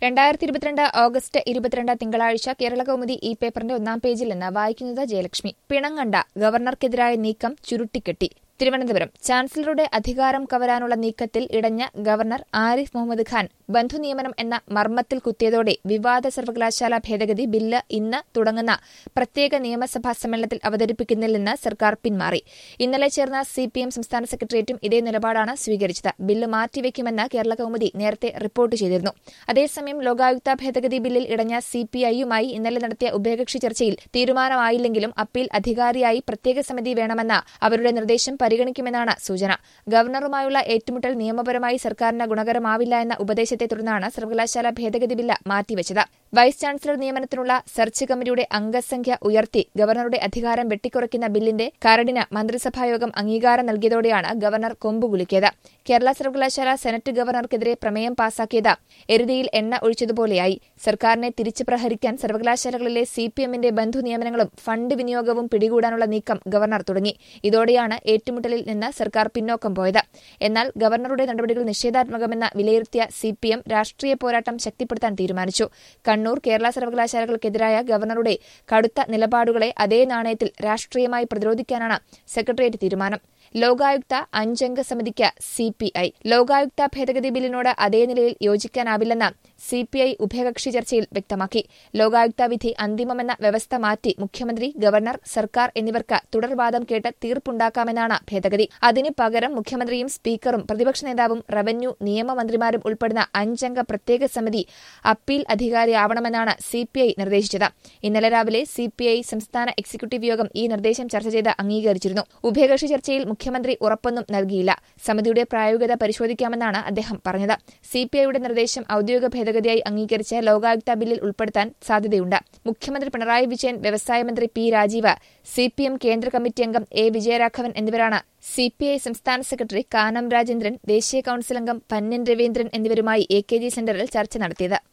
രണ്ടായിരത്തി ഇരുപത്തിരണ്ട് ഓഗസ്റ്റ് ഇരുപത്തിരണ്ട് തിങ്കളാഴ്ച കേരള കൗമുദി ഈ പേപ്പറിന്റെ ഒന്നാം പേജിൽ നിന്ന് വായിക്കുന്നത് ജയലക്ഷ്മി പിണങ്ങണ്ട ഗവർണർക്കെതിരായ നീക്കം ചുരുട്ടിക്കെട്ടി തിരുവനന്തപുരം ചാൻസലറുടെ അധികാരം കവരാനുള്ള നീക്കത്തിൽ ഇടഞ്ഞ ഗവർണർ ആരിഫ് മുഹമ്മദ് ഖാൻ ബന്ധുനിയമനം എന്ന മർമ്മത്തിൽ കുത്തിയതോടെ വിവാദ സർവകലാശാല ഭേദഗതി ബില്ല് ഇന്ന് തുടങ്ങുന്ന പ്രത്യേക നിയമസഭാ സമ്മേളനത്തിൽ അവതരിപ്പിക്കുന്നതിൽ നിന്ന് സർക്കാർ പിന്മാറി ഇന്നലെ ചേർന്ന സിപിഎം സംസ്ഥാന സെക്രട്ടേറിയറ്റും ഇതേ നിലപാടാണ് സ്വീകരിച്ചത് ബില്ല് മാറ്റിവെക്കുമെന്ന് കേരള കൗമുദി നേരത്തെ റിപ്പോർട്ട് ചെയ്തിരുന്നു അതേസമയം ലോകായുക്ത ഭേദഗതി ബില്ലിൽ ഇടഞ്ഞ സിപിഐയുമായി ഇന്നലെ നടത്തിയ ഉഭയകക്ഷി ചർച്ചയിൽ തീരുമാനമായില്ലെങ്കിലും അപ്പീൽ അധികാരിയായി പ്രത്യേക സമിതി വേണമെന്ന അവരുടെ നിർദ്ദേശം പരിഗണിക്കുമെന്നാണ് സൂചന ഗവർണറുമായുള്ള ഏറ്റുമുട്ടൽ നിയമപരമായി സർക്കാരിന് ഗുണകരമാവില്ല എന്ന ഉപദേശത്തെ തുടർന്നാണ് സർവകലാശാല ഭേദഗതി ബില്ല് മാറ്റിവെച്ചത് വൈസ് ചാൻസലർ നിയമനത്തിനുള്ള സെർച്ച് കമ്മിറ്റിയുടെ അംഗസംഖ്യ ഉയർത്തി ഗവർണറുടെ അധികാരം വെട്ടിക്കുറയ്ക്കുന്ന ബില്ലിന്റെ കരടിന് മന്ത്രിസഭായോഗം അംഗീകാരം നൽകിയതോടെയാണ് ഗവർണർ കൊമ്പുകുലുക്കിയത് കേരള സർവകലാശാല സെനറ്റ് ഗവർണർക്കെതിരെ പ്രമേയം പാസാക്കിയത് എരുതിയിൽ എണ്ണ ഒഴിച്ചതുപോലെയായി സർക്കാരിനെ തിരിച്ചു പ്രഹരിക്കാൻ സർവകലാശാലകളിലെ സിപിഎമ്മിന്റെ ബന്ധു നിയമനങ്ങളും ഫണ്ട് വിനിയോഗവും പിടികൂടാനുള്ള നീക്കം ഗവർണർ തുടങ്ങി ഇതോടെയാണ് ഏറ്റുമുട്ടലിൽ നിന്ന് സർക്കാർ പിന്നോക്കം പോയത് എന്നാൽ ഗവർണറുടെ നടപടികൾ നിഷേധാത്മകമെന്ന് വിലയിരുത്തിയ സിപിഎം രാഷ്ട്രീയ പോരാട്ടം ശക്തിപ്പെടുത്താൻ തീരുമാനിച്ചു കണ്ണൂർ കേരള സർവകലാശാലകൾക്കെതിരായ ഗവർണറുടെ കടുത്ത നിലപാടുകളെ അതേ നാണയത്തിൽ രാഷ്ട്രീയമായി പ്രതിരോധിക്കാനാണ് സെക്രട്ടേറിയറ്റ് തീരുമാനം ലോകായുക്ത അഞ്ചംഗ സമിതിക്ക് സിപിഐ ലോകായുക്ത ഭേദഗതി ബില്ലിനോട് അതേ നിലയിൽ യോജിക്കാനാവില്ലെന്ന് സിപിഐ ഉഭയകക്ഷി ചർച്ചയിൽ വ്യക്തമാക്കി ലോകായുക്ത വിധി അന്തിമമെന്ന വ്യവസ്ഥ മാറ്റി മുഖ്യമന്ത്രി ഗവർണർ സർക്കാർ എന്നിവർക്ക് തുടർവാദം കേട്ട് തീർപ്പുണ്ടാക്കാമെന്നാണ് ഭേദഗതി അതിനു പകരം മുഖ്യമന്ത്രിയും സ്പീക്കറും പ്രതിപക്ഷ നേതാവും റവന്യൂ നിയമമന്ത്രിമാരും ഉൾപ്പെടുന്ന അഞ്ചംഗ പ്രത്യേക സമിതി അപ്പീൽ അധികാരിയാവണമെന്നാണ് സിപിഐ നിർദ്ദേശിച്ചത് ഇന്നലെ രാവിലെ സിപിഐ സംസ്ഥാന എക്സിക്യൂട്ടീവ് യോഗം ഈ നിർദ്ദേശം ചർച്ച ചെയ്ത് അംഗീകരിച്ചിരുന്നു ഉഭയകക്ഷി ചർച്ചയിൽ മുഖ്യമന്ത്രി ഉറപ്പൊന്നും നൽകിയില്ല സമിതിയുടെ പ്രായോഗികത പരിശോധിക്കാമെന്നാണ് അദ്ദേഹം പറഞ്ഞത് സിപിഐയുടെ നിർദ്ദേശം ഔദ്യോഗിക ഭേദഗതിയായി അംഗീകരിച്ച് ലോകായുക്ത ബില്ലിൽ ഉൾപ്പെടുത്താൻ സാധ്യതയുണ്ട് മുഖ്യമന്ത്രി പിണറായി വിജയൻ വ്യവസായ മന്ത്രി പി രാജീവ് സിപിഎം കേന്ദ്ര കമ്മിറ്റി അംഗം എ വിജയരാഘവൻ എന്നിവരാണ് സിപിഐ സംസ്ഥാന സെക്രട്ടറി കാനം രാജേന്ദ്രൻ ദേശീയ കൌൺസിൽ അംഗം പന്നൻ രവീന്ദ്രൻ എന്നിവരുമായി എ കെ ജി സെന്ററിൽ ചർച്ച നടത്തിയത്